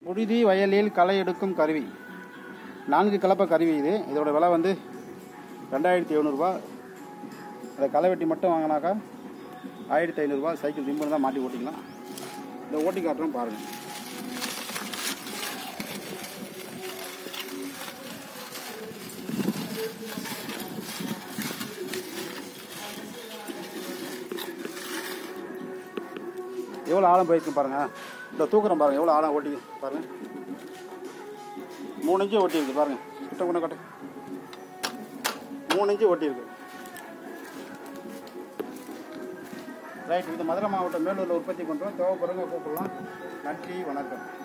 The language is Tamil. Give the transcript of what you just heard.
புழுதி வயலில் களை எடுக்கும் கருவி நான்கு கலப்பை கருவி இது இதோட விலை வந்து ரெண்டாயிரத்தி எழுநூறுபா அதை களை வெட்டி மட்டும் வாங்கினாக்கா ஆயிரத்தி ஐநூறுரூவா சைக்கிள் ரிம்பன் தான் மாட்டி ஓட்டிக்கலாம் இதை ஓட்டி காட்டுறோம் பாருங்கள் எவ்வளோ ஆழம் போயிருக்கு பாருங்க இந்த தூக்குறோம் பாருங்க எவ்வளோ ஆழம் ஓட்டி பாருங்க மூணு இன்ச்சு ஓட்டி இருக்கு பாருங்க கிட்ட கொண்டு கட்டு மூணு இன்ச்சு ஓட்டி இருக்கு ரைட் இது மதுரை மாவட்டம் மேலூரில் உற்பத்தி பண்ணுறோம் தேவைப்படுறவங்க கூப்பிடலாம் நன்றி வணக்கம்